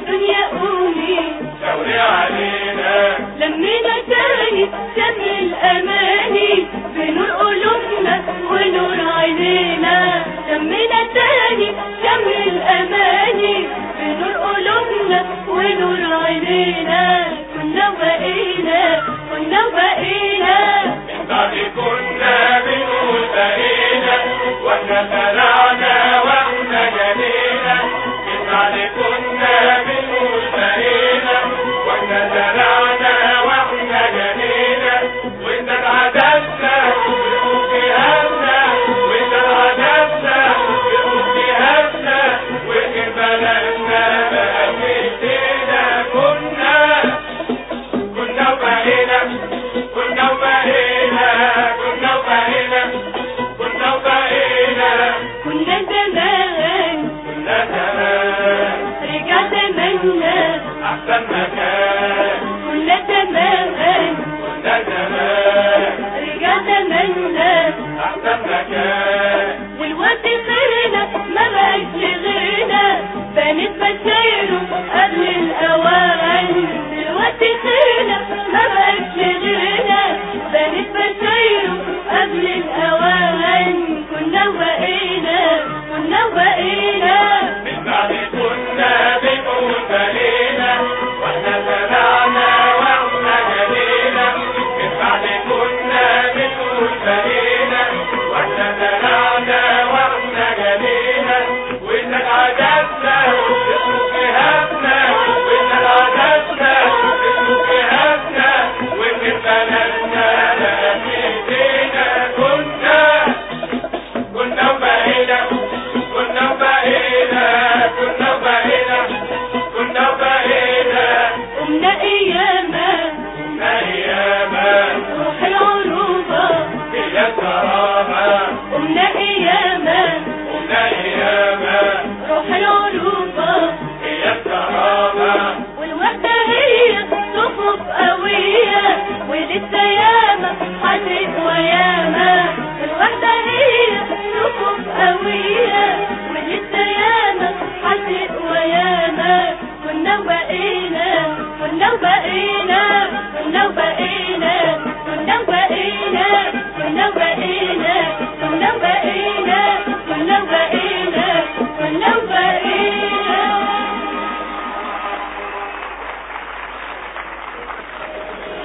دنيا قومي شاوري علينا لمينا تاني شم الأماني بنور قلوبنا ونور عينينا لمينا تاني شم الأماني بنور قلوبنا ونور عينينا كنا وبقينا كنا وبقينا من بعد كنا بنقول بقينا واحنا خلعنا واحنا جنينا من بعد كنا بنقول بقينا واحنا زرعنا واحنا جنينا وانت اتعدلنا بقول جهازنا وانت اتعدلنا بقول جهازنا وغير بلدنا بقى في ايدينا كنا كنا وبقينا كنا وبقينا كنا وبقينا كنا وبقينا كنا زمان كنا زمان رجع زماننا أحسن مكان كنا زمان كنا زمان رجع زماننا أحسن مكان والوقت غيرنا ما بقاش غيرنا بنت بشايره قبل